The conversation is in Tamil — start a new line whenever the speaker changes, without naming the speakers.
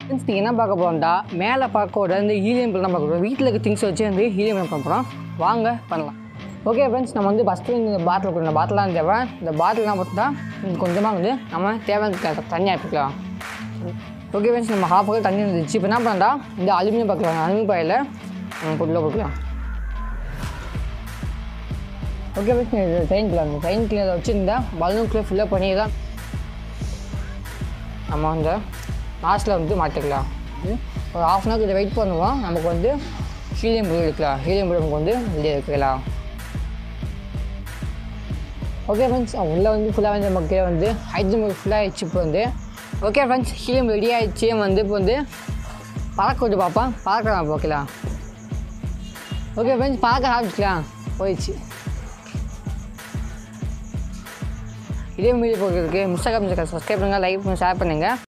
ஃப்ரெண்ட்ஸ் நீங்கள் என்ன பார்க்க போகிறோம்டா மேலே பார்க்கோட இந்த ஹீலியம் தான் பார்க்க போகிறோம் வீட்டில் இருக்க திங்ஸ் வச்சு வந்து ஹீலியம் பண்ண போகிறோம் வாங்க பண்ணலாம் ஓகே ஃப்ரெண்ட்ஸ் நம்ம வந்து ஃபஸ்ட்டு இந்த பாட்டில் கொடுக்கணும் பாட்டிலாம் தேவை இந்த பாட்டிலாம் போட்டு தான் கொஞ்சமாக வந்து நம்ம தேவையான தண்ணி ஆக்கிக்கலாம் ஓகே ஃப்ரெண்ட்ஸ் நம்ம ஹாஃப் பக்கம் தண்ணி இருந்துச்சு இப்போ என்ன பண்ணா இந்த அலுமினியம் பார்க்கலாம் அலுமினியம் பாயில் நம்ம பொருளை கொடுக்கலாம் ஓகே ஃப்ரெண்ட்ஸ் இது ட்ரெயின் கிளர் அந்த ட்ரெயின் கிளரை வச்சுருந்தா பலூனுக்குள்ளே ஃபில்லப் பண்ணி தான் நம்ம அந்த லாஸ்ட்டில் வந்து மாற்றிக்கலாம் ஒரு ஆஃப் அன் ஹவர் வெயிட் பண்ணுவோம் நமக்கு வந்து ஹீலியம் ப்ளூ எடுக்கலாம் ஹீலியம் ப்ளூ நமக்கு வந்து வெளியே எடுக்கலாம் ஓகே ஃப்ரெண்ட்ஸ் உள்ளே வந்து ஃபுல்லாக வந்து நமக்கு வந்து ஹைட்ரஜன் ஃபுல்லாக ஆயிடுச்சு இப்போ வந்து ஓகே ஃப்ரெண்ட்ஸ் ஹீலியம் ரெடி ஆயிடுச்சு வந்து இப்போ வந்து பறக்க விட்டு பார்ப்போம் பறக்கலாம் ஓகேலாம் ஓகே ஃப்ரெண்ட்ஸ் பார்க்க ஆரம்பிச்சிக்கலாம் போயிடுச்சு இதே மீடியோ போகிறதுக்கு மிஸ்டாக சப்ஸ்கிரைப் பண்ணுங்கள் லைக் பண்ணி ஷேர் பண்ணுங்கள்